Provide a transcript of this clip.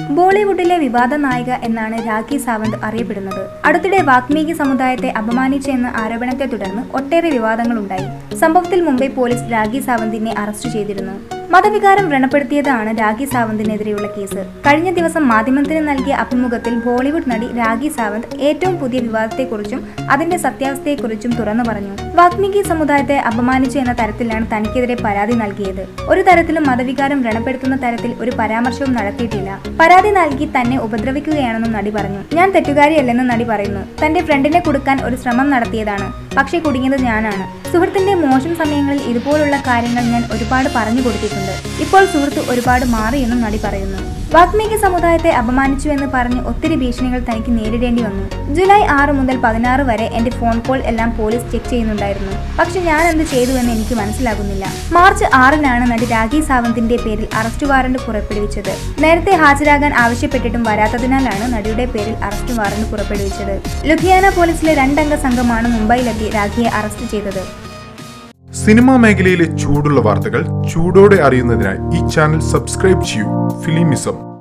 ബോളിവുഡിലെ വിവാദ നായിക എന്നാണ് രാഖി സാവന്ത് അറിയപ്പെടുന്നത് അടുത്തിടെ വാൽമീകി സമുദായത്തെ അപമാനിച്ചെന്ന ആരോപണത്തെ തുടർന്ന് ഒട്ടേറെ വിവാദങ്ങളുണ്ടായി സംഭവത്തിൽ മുംബൈ പോലീസ് രാഖി സാവന്തിനെ അറസ്റ്റ് ചെയ്തിരുന്നു മതവികാരം വ്രണപ്പെടുത്തിയതാണ് രാഖി സാവന്തിനെതിരെയുള്ള കേസ് കഴിഞ്ഞ ദിവസം മാധ്യമത്തിന് നൽകിയ അഭിമുഖത്തിൽ ബോളിവുഡ് നടി രാഖി സാവന്ത് ഏറ്റവും പുതിയ വിവാദത്തെക്കുറിച്ചും അതിന്റെ സത്യാവസ്ഥയെക്കുറിച്ചും തുറന്നു പറഞ്ഞു വാൽമീകി സമുദായത്തെ അപമാനിച്ചു എന്ന തരത്തിലാണ് തനിക്കെതിരെ പരാതി നൽകിയത് ഒരു തരത്തിലും മതവികാരം വ്രണപ്പെടുത്തുന്ന തരത്തിൽ ഒരു പരാമർശവും നടത്തിയിട്ടില്ല പരാതി നൽകി തന്നെ ഉപദ്രവിക്കുകയാണെന്നും നടി പറഞ്ഞു ഞാൻ തെറ്റുകാരിയല്ലെന്ന് നടി പറയുന്നു തന്റെ ഫ്രണ്ടിനെ കൊടുക്കാൻ ഒരു ശ്രമം നടത്തിയതാണ് പക്ഷേ കുടുങ്ങിയത് ഞാനാണ് സുഹൃത്തിന്റെ മോശം സമയങ്ങളിൽ ഇതുപോലുള്ള കാര്യങ്ങൾ ഞാൻ ഒരുപാട് പറഞ്ഞു കൊടുത്തിട്ടുണ്ട് ഇപ്പോൾ സുഹൃത്ത് ഒരുപാട് മാറിയെന്നും നടി പറയുന്നു വാൽമീകി സമുദായത്തെ അപമാനിച്ചു എന്ന് പറഞ്ഞ് ഒത്തിരി ഭീഷണികൾ തനിക്ക് നേരിടേണ്ടി വന്നു ജൂലൈ ആറ് മുതൽ പതിനാറ് വരെ എന്റെ ഫോൺ കോൾ എല്ലാം പോലീസ് ചെക്ക് ചെയ്യുന്നുണ്ടായിരുന്നു പക്ഷെ ഞാൻ എന്ത് ചെയ്തു എന്ന് എനിക്ക് മനസ്സിലാകുന്നില്ല മാർച്ച് ആറിനാണ് നടി രാഖി സാവന്തിന്റെ പേരിൽ അറസ്റ്റ് വാറന്റ് പുറപ്പെടുവിച്ചത് നേരത്തെ ഹാജരാകാൻ ആവശ്യപ്പെട്ടിട്ടും വരാത്തതിനാലാണ് നടിയുടെ പേരിൽ അറസ്റ്റ് വാറന്റ് പുറപ്പെടുവിച്ചത് ലുധിയാന പോലീസിലെ രണ്ടംഗ സംഘമാണ് മുംബൈയിലെത്തി രാഖിയെ അറസ്റ്റ് ചെയ്തത് സിനിമാ മേഖലയിലെ ചൂടുള്ള വാർത്തകൾ ചൂടോടെ അറിയുന്നതിനായി ഈ ചാനൽ സബ്സ്ക്രൈബ് ചെയ്യൂ ഫിലിമിസം